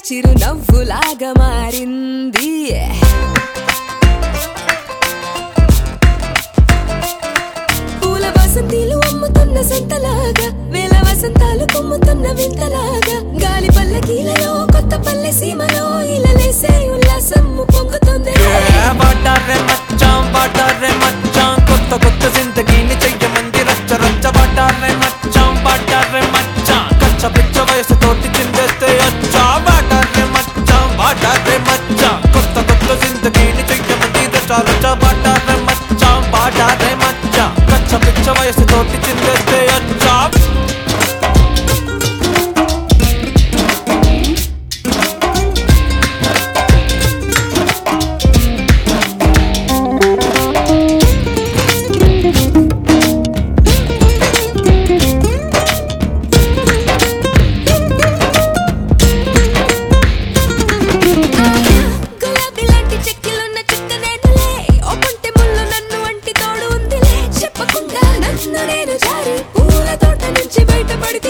చిరునవ్వులాగా మారింది పూల వసంతిలు అమ్ముతున్న సంతలాగా వేల వసంతాలు కొమ్ముతున్న వింతలాగా గాలి పల్లకీలలో కొత్త పల్లె సీమలో ఇలలేసే ఉల్లాసం పొంగుతుంది బాటారే మచ్చాం బాటారే మచ్చాం కొత్త కొత్త జిందగీని చెయ్యమంది రచ్చ రచ్చ బాటారే మచ్చాం బాటారే మచ్చాం కచ్చ పిచ్చ వయసు తోటి చిందేస్తే అచ్చా బాటారే మచ్చాం బాటారే మచ్చాం కొత్త కొత్త జిందగీని చెయ్యమంది రచ్చ రచ్చ బాటారే మచ్చాం బాటారే మచ్చాం కచ్చ పిచ్చ వయసు తోటి చిందేస్తే అచ్చా గులాబీ లాంటి చెక్కిలున్న చుక్కనేనులే ఓ కొంటె ముళ్ళు నన్ను అంటి తోడు ఉందిలే చెప్పకుండా నన్ను నేను జారి పూల తోట నుంచి బయటపడితే